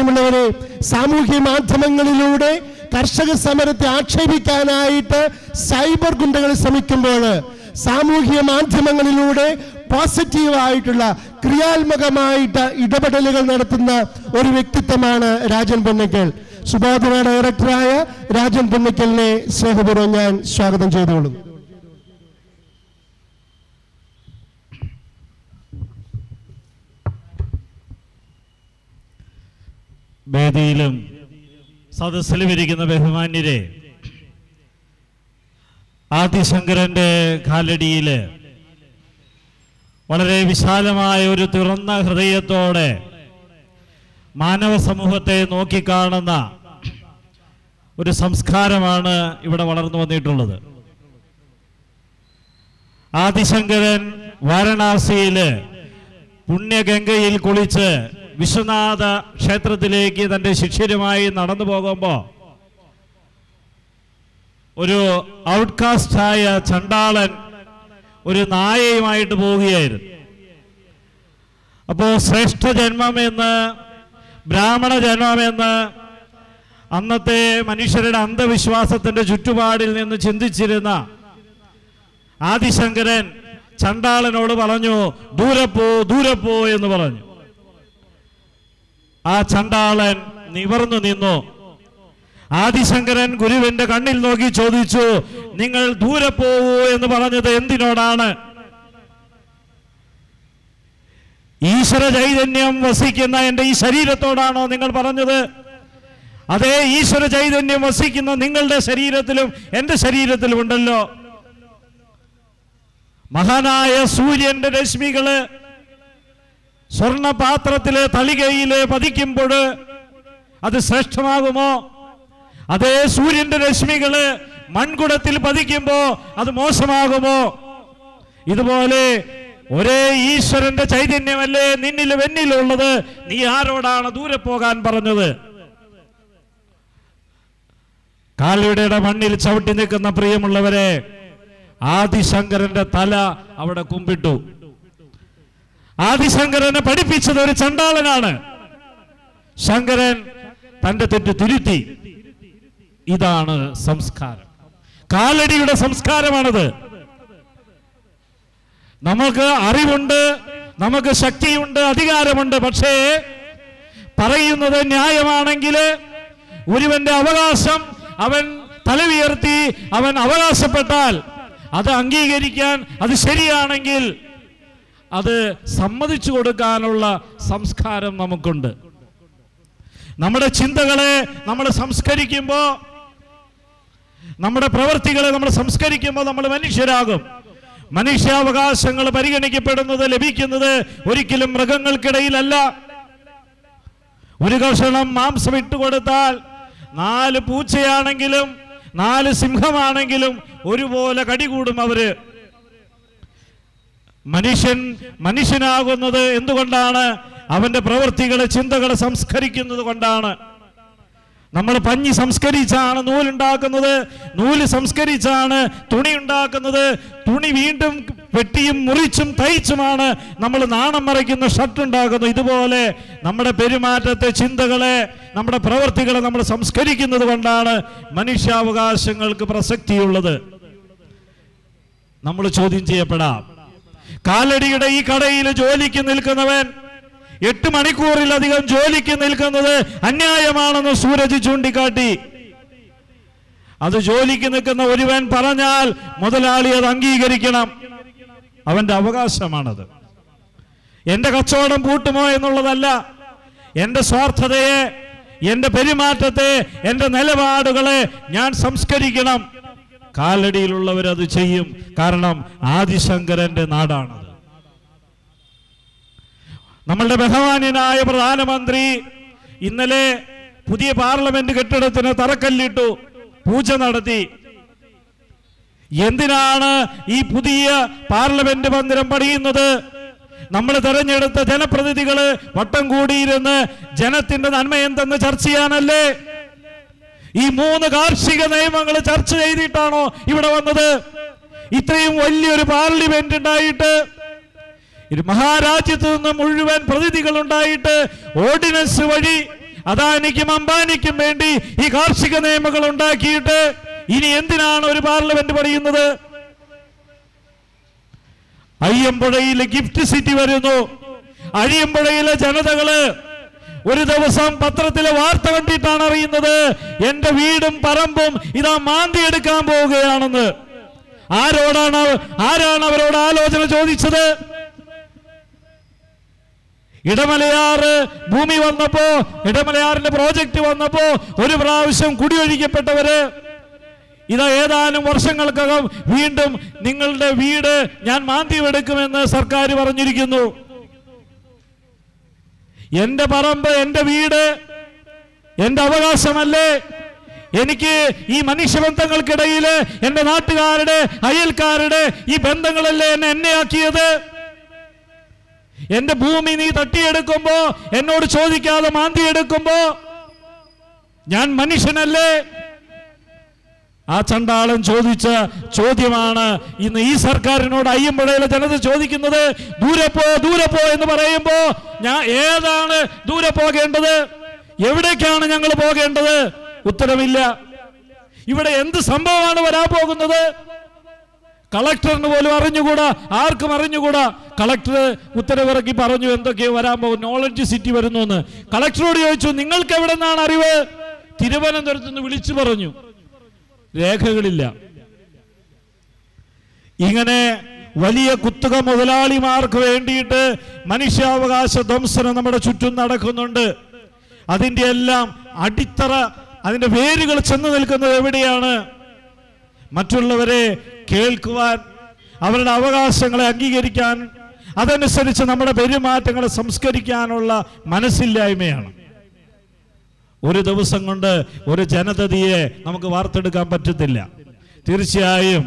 പ്രിയമുള്ളവരെ സാമൂഹ്യ മാധ്യമങ്ങളിലൂടെ കർഷക സമരത്തെ ആക്ഷേപിക്കാനായിട്ട് സൈബർ ഗുണ്ടകൾ ശ്രമിക്കുമ്പോൾ സാമൂഹ്യ മാധ്യമങ്ങളിലൂടെ പോസിറ്റീവായിട്ടുള്ള ക്രിയാത്മകമായിട്ട് ഇടപെടലുകൾ നടത്തുന്ന ഒരു വ്യക്തിത്വമാണ് രാജൻ പൊന്നക്കൽ സുബോധന ഡയറക്ടറായ രാജൻ പൊന്നക്കലിനെ സ്നേഹപൂർവ്വം ഞാൻ സ്വാഗതം ചെയ്തുകൊള്ളുന്നു വേദിയിലും സദസ്സിലും ഇരിക്കുന്ന ബഹുമാന്യരെ ആദിശങ്കരന്റെ കാലടിയിൽ വളരെ വിശാലമായ ഒരു തുറന്ന ഹൃദയത്തോടെ മാനവ സമൂഹത്തെ നോക്കിക്കാണുന്ന ഒരു സംസ്കാരമാണ് ഇവിടെ വളർന്നു വന്നിട്ടുള്ളത് ആദിശങ്കരൻ വാരണാസിയില് പുണ്യഗംഗയിൽ കുളിച്ച് വിശ്വനാഥ ക്ഷേത്രത്തിലേക്ക് തന്റെ ശിഷ്യരുമായി നടന്നു പോകുമ്പോൾ ഒരു ഔട്ട്കാസ്റ്റായ ചണ്ടാളൻ ഒരു നായയുമായിട്ട് പോവുകയായിരുന്നു അപ്പോൾ ശ്രേഷ്ഠ ജന്മമെന്ന് ബ്രാഹ്മണ ജന്മമെന്ന് അന്നത്തെ മനുഷ്യരുടെ അന്ധവിശ്വാസത്തിന്റെ ചുറ്റുപാടിൽ നിന്ന് ചിന്തിച്ചിരുന്ന ആദിശങ്കരൻ ചണ്ടാളനോട് പറഞ്ഞു ദൂരെ പോ ദൂരെ പോ എന്ന് പറഞ്ഞു ആ ചണ്ടാളൻ നിവർന്നു നിന്നു ആദിശങ്കരൻ ഗുരുവിന്റെ കണ്ണിൽ നോക്കി ചോദിച്ചു നിങ്ങൾ ദൂരെ പോവൂ എന്ന് പറഞ്ഞത് എന്തിനോടാണ് ഈശ്വര ചൈതന്യം വസിക്കുന്ന എൻ്റെ ഈ ശരീരത്തോടാണോ നിങ്ങൾ പറഞ്ഞത് അതേ ഈശ്വര ചൈതന്യം വസിക്കുന്ന നിങ്ങളുടെ ശരീരത്തിലും എൻ്റെ ശരീരത്തിലും ഉണ്ടല്ലോ മഹാനായ സൂര്യന്റെ രശ്മികള് സ്വർണപാത്രത്തിലെ തളികയില് പതിക്കുമ്പോൾ അത് ശ്രേഷ്ഠമാകുമോ അതേ സൂര്യന്റെ രശ്മികള് മൺകുടത്തിൽ പതിക്കുമ്പോ അത് മോശമാകുമോ ഇതുപോലെ ഒരേ ഈശ്വരന്റെ ചൈതന്യമല്ലേ നിന്നിലും എന്നിലുള്ളത് നീ ആരോടാണ് ദൂരെ പോകാൻ പറഞ്ഞത് കാൽവിടയുടെ മണ്ണിൽ ചവിട്ടി നിൽക്കുന്ന പ്രിയമുള്ളവരെ ആദിശങ്കരന്റെ തല അവിടെ കുമ്പിട്ടു ആദിശങ്കരനെ പഠിപ്പിച്ചത് ഒരു ചണ്ടാളനാണ് ശങ്കരൻ തന്റെ തെറ്റ് തിരുത്തി ഇതാണ് സംസ്കാരം കാലടിയുടെ സംസ്കാരമാണത് നമുക്ക് അറിവുണ്ട് നമുക്ക് ശക്തിയുണ്ട് അധികാരമുണ്ട് പക്ഷേ പറയുന്നത് ന്യായമാണെങ്കിൽ ഒരുവന്റെ അവകാശം അവൻ തലവിയർത്തി അവൻ അവകാശപ്പെട്ടാൽ അത് അംഗീകരിക്കാൻ അത് ശരിയാണെങ്കിൽ അത് സമ്മതിച്ചു കൊടുക്കാനുള്ള സംസ്കാരം നമുക്കുണ്ട് നമ്മുടെ ചിന്തകളെ നമ്മൾ സംസ്കരിക്കുമ്പോൾ നമ്മുടെ പ്രവൃത്തികളെ നമ്മൾ സംസ്കരിക്കുമ്പോൾ നമ്മൾ മനുഷ്യരാകും മനുഷ്യാവകാശങ്ങൾ പരിഗണിക്കപ്പെടുന്നത് ലഭിക്കുന്നത് ഒരിക്കലും മൃഗങ്ങൾക്കിടയിലല്ല ഒരു കഷണം മാംസം ഇട്ടുകൊടുത്താൽ നാല് പൂച്ചയാണെങ്കിലും നാല് സിംഹമാണെങ്കിലും ഒരുപോലെ കടികൂടും അവര് മനുഷ്യൻ മനുഷ്യനാകുന്നത് എന്തുകൊണ്ടാണ് അവന്റെ പ്രവൃത്തികളെ ചിന്തകളെ സംസ്കരിക്കുന്നത് കൊണ്ടാണ് നമ്മൾ പഞ്ഞി സംസ്കരിച്ചാണ് നൂലുണ്ടാക്കുന്നത് നൂല് സംസ്കരിച്ചാണ് തുണി ഉണ്ടാക്കുന്നത് തുണി വീണ്ടും വെട്ടിയും മുറിച്ചും തയ്ച്ചുമാണ് നമ്മൾ നാണം മറയ്ക്കുന്ന ഷർട്ട് ഉണ്ടാക്കുന്നത് ഇതുപോലെ നമ്മുടെ പെരുമാറ്റത്തെ ചിന്തകളെ നമ്മുടെ പ്രവൃത്തികളെ നമ്മൾ സംസ്കരിക്കുന്നത് കൊണ്ടാണ് മനുഷ്യാവകാശങ്ങൾക്ക് പ്രസക്തിയുള്ളത് നമ്മൾ ചോദ്യം ചെയ്യപ്പെടാം കാലടിയുടെ ഈ കടയിൽ ജോലിക്ക് നിൽക്കുന്നവൻ എട്ട് മണിക്കൂറിലധികം ജോലിക്ക് നിൽക്കുന്നത് അന്യായമാണെന്ന് സൂരജ് ചൂണ്ടിക്കാട്ടി അത് ജോലിക്ക് നിൽക്കുന്ന ഒരുവൻ പറഞ്ഞാൽ മുതലാളി അത് അംഗീകരിക്കണം അവന്റെ അവകാശമാണത് എന്റെ കച്ചവടം പൂട്ടുമോ എന്നുള്ളതല്ല എന്റെ സ്വാർത്ഥതയെ എന്റെ പെരുമാറ്റത്തെ എന്റെ നിലപാടുകളെ ഞാൻ സംസ്കരിക്കണം കാലടിയിലുള്ളവരത് ചെയ്യും കാരണം ആദിശങ്കരന്റെ നാടാണത് നമ്മളുടെ ബഹുമാന്യനായ പ്രധാനമന്ത്രി ഇന്നലെ പുതിയ പാർലമെന്റ് കെട്ടിടത്തിന് തറക്കല്ലിട്ടു പൂജ നടത്തി എന്തിനാണ് ഈ പുതിയ പാർലമെന്റ് മന്ദിരം പണിയുന്നത് നമ്മൾ തെരഞ്ഞെടുത്ത ജനപ്രതിനിധികള് വട്ടം കൂടിയിരുന്ന് ജനത്തിന്റെ നന്മ എന്തെന്ന് ചർച്ച ചെയ്യാനല്ലേ ഈ മൂന്ന് കാർഷിക നിയമങ്ങൾ ചർച്ച ചെയ്തിട്ടാണോ ഇവിടെ വന്നത് ഇത്രയും വലിയൊരു പാർലമെന്റ് ഉണ്ടായിട്ട് ഒരു മഹാരാജ്യത്ത് നിന്ന് മുഴുവൻ പ്രതിനിധികൾ ഉണ്ടായിട്ട് ഓർഡിനൻസ് വഴി അദാനിക്കും അംബാനിക്കും വേണ്ടി ഈ കാർഷിക നിയമങ്ങൾ ഉണ്ടാക്കിയിട്ട് ഇനി എന്തിനാണ് ഒരു പാർലമെന്റ് പണിയുന്നത് അയ്യമ്പുഴയിലെ ഗിഫ്റ്റ് സിറ്റി വരുന്നു അഴിയമ്പുഴയിലെ ജനതകള് ഒരു ദിവസം പത്രത്തിലെ വാർത്ത കണ്ടിട്ടാണ് അറിയുന്നത് എന്റെ വീടും പറമ്പും ഇതാ മാന്തി എടുക്കാൻ പോവുകയാണെന്ന് ആരോടാണ് ആരാണ് അവരോട് ആലോചന ചോദിച്ചത് ഇടമലയാറ് ഭൂമി വന്നപ്പോ ഇടമലയാറിന്റെ പ്രോജക്റ്റ് വന്നപ്പോ ഒരു പ്രാവശ്യം കുടിയൊഴിക്കപ്പെട്ടവര് ഇതാ ഏതാനും വർഷങ്ങൾക്കകം വീണ്ടും നിങ്ങളുടെ വീട് ഞാൻ മാന്തിയെടുക്കുമെന്ന് സർക്കാർ പറഞ്ഞിരിക്കുന്നു എന്റെ പറമ്പ് എന്റെ വീട് എന്റെ അവകാശമല്ലേ എനിക്ക് ഈ മനുഷ്യബന്ധങ്ങൾക്കിടയിൽ എന്റെ നാട്ടുകാരുടെ അയൽക്കാരുടെ ഈ ബന്ധങ്ങളല്ലേ എന്നെ എന്നെയാക്കിയത് എന്റെ ഭൂമി നീ തട്ടിയെടുക്കുമ്പോ എന്നോട് ചോദിക്കാതെ മാന്തിയെടുക്കുമ്പോ ഞാൻ മനുഷ്യനല്ലേ ആ ചണ്ടാളൻ ചോദിച്ച ചോദ്യമാണ് ഇന്ന് ഈ സർക്കാരിനോട് അയ്യമ്പുഴയിലെ ജനത ചോദിക്കുന്നത് ദൂരെ പോ ദൂരെ പോ എന്ന് പറയുമ്പോ ഞാൻ ഏതാണ് ദൂരെ പോകേണ്ടത് എവിടേക്കാണ് ഞങ്ങൾ പോകേണ്ടത് ഉത്തരമില്ല ഇവിടെ എന്ത് സംഭവമാണ് വരാൻ പോകുന്നത് കളക്ടറിന് പോലും അറിഞ്ഞുകൂടാ ആർക്കും അറിഞ്ഞുകൂടാ കളക്ടർ ഉത്തരവിറക്കി പറഞ്ഞു എന്തൊക്കെയോ വരാൻ പോകും നോളജ് സിറ്റി വരുന്നു എന്ന് കളക്ടറോട് ചോദിച്ചു നിങ്ങൾക്ക് എവിടെ നിന്നാണ് അറിവ് തിരുവനന്തപുരത്ത് നിന്ന് വിളിച്ചു പറഞ്ഞു രേഖകളില്ല ഇങ്ങനെ വലിയ കുത്തുക മുതലാളിമാർക്ക് വേണ്ടിയിട്ട് മനുഷ്യാവകാശ ധ്വംസനം നമ്മുടെ ചുറ്റും നടക്കുന്നുണ്ട് അതിൻ്റെ എല്ലാം അടിത്തറ അതിന്റെ വേരുകൾ ചെന്ന് നിൽക്കുന്നത് എവിടെയാണ് മറ്റുള്ളവരെ കേൾക്കുവാൻ അവരുടെ അവകാശങ്ങളെ അംഗീകരിക്കാൻ അതനുസരിച്ച് നമ്മുടെ പെരുമാറ്റങ്ങളെ സംസ്കരിക്കാനുള്ള മനസ്സില്ലായ്മയാണ് ഒരു ദിവസം കൊണ്ട് ഒരു ജനതയെ നമുക്ക് വാർത്തെടുക്കാൻ പറ്റത്തില്ല തീർച്ചയായും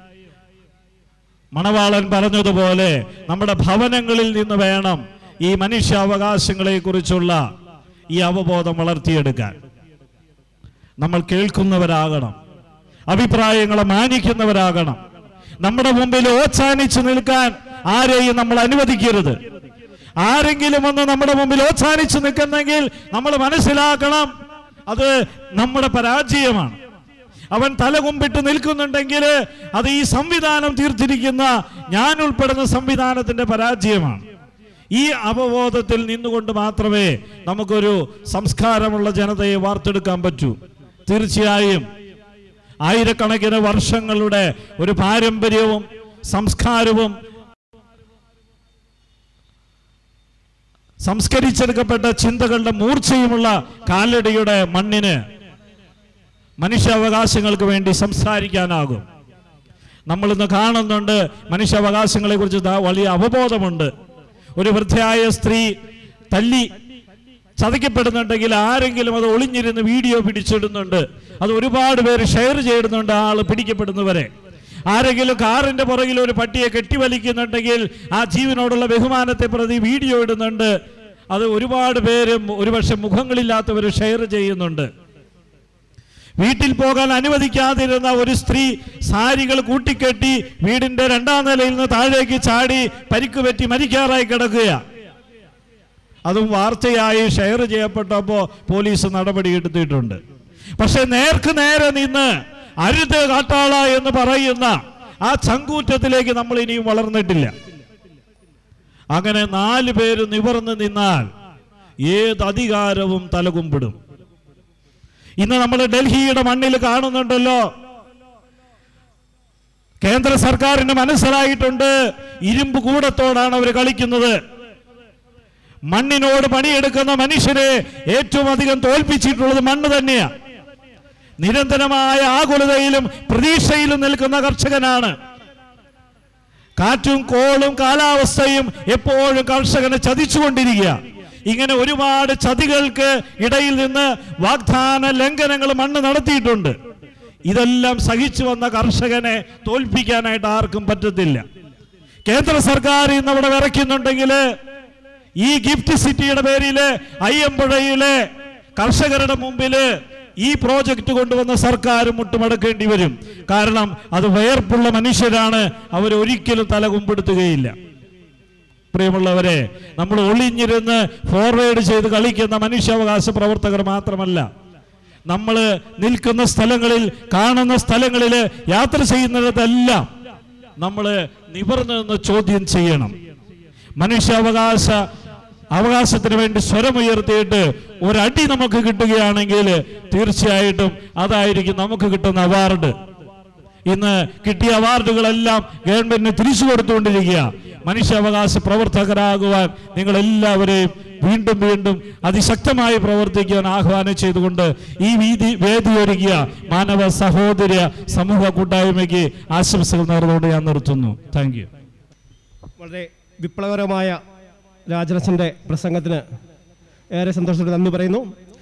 മണവാളൻ പറഞ്ഞതുപോലെ നമ്മുടെ ഭവനങ്ങളിൽ നിന്ന് വേണം ഈ മനുഷ്യാവകാശങ്ങളെ കുറിച്ചുള്ള ഈ അവബോധം വളർത്തിയെടുക്കാൻ നമ്മൾ കേൾക്കുന്നവരാകണം അഭിപ്രായങ്ങളെ മാനിക്കുന്നവരാകണം നമ്മുടെ മുമ്പിൽ ഓച്ചാനിച്ചു നിൽക്കാൻ ആരെയും നമ്മൾ അനുവദിക്കരുത് ആരെങ്കിലും ഒന്ന് നമ്മുടെ മുമ്പിൽ ഓച്ചാനിച്ചു നിൽക്കുന്നെങ്കിൽ നമ്മൾ മനസ്സിലാക്കണം അത് നമ്മുടെ പരാജയമാണ് അവൻ തലകുമ്പിട്ട് നിൽക്കുന്നുണ്ടെങ്കിൽ അത് ഈ സംവിധാനം തീർത്തിരിക്കുന്ന ഞാൻ ഉൾപ്പെടുന്ന സംവിധാനത്തിന്റെ പരാജയമാണ് ഈ അവബോധത്തിൽ നിന്നുകൊണ്ട് മാത്രമേ നമുക്കൊരു സംസ്കാരമുള്ള ജനതയെ വാർത്തെടുക്കാൻ പറ്റൂ തീർച്ചയായും ആയിരക്കണക്കിന് വർഷങ്ങളുടെ ഒരു പാരമ്പര്യവും സംസ്കാരവും സംസ്കരിച്ചെടുക്കപ്പെട്ട ചിന്തകളുടെ മൂർച്ചയുമുള്ള കാലടിയുടെ മണ്ണിന് മനുഷ്യാവകാശങ്ങൾക്ക് വേണ്ടി സംസാരിക്കാനാകും നമ്മളിന്ന് കാണുന്നുണ്ട് മനുഷ്യാവകാശങ്ങളെ കുറിച്ച് വലിയ അവബോധമുണ്ട് ഒരു വൃദ്ധയായ സ്ത്രീ തല്ലി ചതയ്ക്കപ്പെടുന്നുണ്ടെങ്കിൽ ആരെങ്കിലും അത് ഒളിഞ്ഞിരുന്ന് വീഡിയോ പിടിച്ചിടുന്നുണ്ട് അത് ഒരുപാട് പേര് ഷെയർ ചെയ്യുന്നുണ്ട് ആള് പിടിക്കപ്പെടുന്നവരെ ആരെങ്കിലും കാറിന്റെ പുറകിൽ ഒരു പട്ടിയെ കെട്ടിവലിക്കുന്നുണ്ടെങ്കിൽ ആ ജീവനോടുള്ള ബഹുമാനത്തെ പ്രതി വീഡിയോ ഇടുന്നുണ്ട് അത് ഒരുപാട് പേരും ഒരുപക്ഷെ മുഖങ്ങളില്ലാത്തവർ ഷെയർ ചെയ്യുന്നുണ്ട് വീട്ടിൽ പോകാൻ അനുവദിക്കാതിരുന്ന ഒരു സ്ത്രീ സാരികൾ കൂട്ടിക്കെട്ടി വീടിന്റെ രണ്ടാം നിലയിൽ നിന്ന് താഴേക്ക് ചാടി പരിക്ക് പറ്റി മരിക്കാറായി കിടക്കുക അതും വാർത്തയായി ഷെയർ ചെയ്യപ്പെട്ടപ്പോൾ പോലീസ് നടപടി എടുത്തിട്ടുണ്ട് പക്ഷെ നേർക്ക് നേരെ നിന്ന് അരുത് കാട്ടാള എന്ന് പറയുന്ന ആ ചങ്കൂറ്റത്തിലേക്ക് നമ്മൾ ഇനിയും വളർന്നിട്ടില്ല അങ്ങനെ നാല് പേര് നിവർന്ന് നിന്നാൽ ഏത് അധികാരവും തലകുമ്പിടും ഇന്ന് നമ്മൾ ഡൽഹിയുടെ മണ്ണിൽ കാണുന്നുണ്ടല്ലോ കേന്ദ്ര സർക്കാരിന് മനസ്സിലായിട്ടുണ്ട് ഇരുമ്പ് കൂടത്തോടാണ് അവർ കളിക്കുന്നത് മണ്ണിനോട് പണിയെടുക്കുന്ന മനുഷ്യരെ ഏറ്റവും അധികം തോൽപ്പിച്ചിട്ടുള്ളത് മണ്ണ് തന്നെയാണ് നിരന്തരമായ ആകുലതയിലും പ്രതീക്ഷയിലും നിൽക്കുന്ന കർഷകനാണ് കാറ്റും കോളും കാലാവസ്ഥയും എപ്പോഴും കർഷകനെ ചതിച്ചുകൊണ്ടിരിക്കുക ഇങ്ങനെ ഒരുപാട് ചതികൾക്ക് ഇടയിൽ നിന്ന് വാഗ്ദാന ലംഘനങ്ങൾ മണ്ണ് നടത്തിയിട്ടുണ്ട് ഇതെല്ലാം സഹിച്ചു വന്ന കർഷകനെ തോൽപ്പിക്കാനായിട്ട് ആർക്കും പറ്റത്തില്ല കേന്ദ്ര സർക്കാർ ഇന്ന് അവിടെ വിറയ്ക്കുന്നുണ്ടെങ്കിൽ ഈ ഗിഫ്റ്റ് സിറ്റിയുടെ പേരില് അയ്യമ്പുഴയിലെ കർഷകരുടെ മുമ്പില് ഈ പ്രോജക്റ്റ് കൊണ്ടുവന്ന സർക്കാർ മുട്ടുമടക്കേണ്ടി വരും കാരണം അത് വയർപ്പുള്ള മനുഷ്യരാണ് അവർ ഒരിക്കലും തല കുമ്പിടുത്തുകയില്ല പ്രിയമുള്ളവരെ നമ്മൾ ഒളിഞ്ഞിരുന്ന് ഫോർവേഡ് ചെയ്ത് കളിക്കുന്ന മനുഷ്യാവകാശ പ്രവർത്തകർ മാത്രമല്ല നമ്മൾ നിൽക്കുന്ന സ്ഥലങ്ങളിൽ കാണുന്ന സ്ഥലങ്ങളിൽ യാത്ര ചെയ്യുന്നിടത്തെല്ലാം നമ്മൾ നിവർന്നു നിന്ന് ചോദ്യം ചെയ്യണം മനുഷ്യാവകാശ അവകാശത്തിന് വേണ്ടി സ്വരമുയർത്തിയിട്ട് ഒരടി നമുക്ക് കിട്ടുകയാണെങ്കിൽ തീർച്ചയായിട്ടും അതായിരിക്കും നമുക്ക് കിട്ടുന്ന അവാർഡ് ഇന്ന് കിട്ടിയ അവാർഡുകളെല്ലാം ഗവൺമെന്റിന് തിരിച്ചു കൊടുത്തുകൊണ്ടിരിക്കുക മനുഷ്യാവകാശ പ്രവർത്തകരാകുവാൻ നിങ്ങൾ എല്ലാവരെയും വീണ്ടും വീണ്ടും അതിശക്തമായി പ്രവർത്തിക്കുവാൻ ആഹ്വാനം ചെയ്തുകൊണ്ട് ഈ വീതി വേദി ഒരുക്കിയ മാനവ സഹോദര്യ സമൂഹ കൂട്ടായ്മയ്ക്ക് ആശംസകൾ നേർന്നുകൊണ്ട് ഞാൻ നിർത്തുന്നു താങ്ക് യു വളരെ വിപ്ലവകരമായ രാജരസന്റെ പ്രസംഗത്തിന് ഏറെ സന്തോഷത്തോടെ നന്ദി പറയുന്നു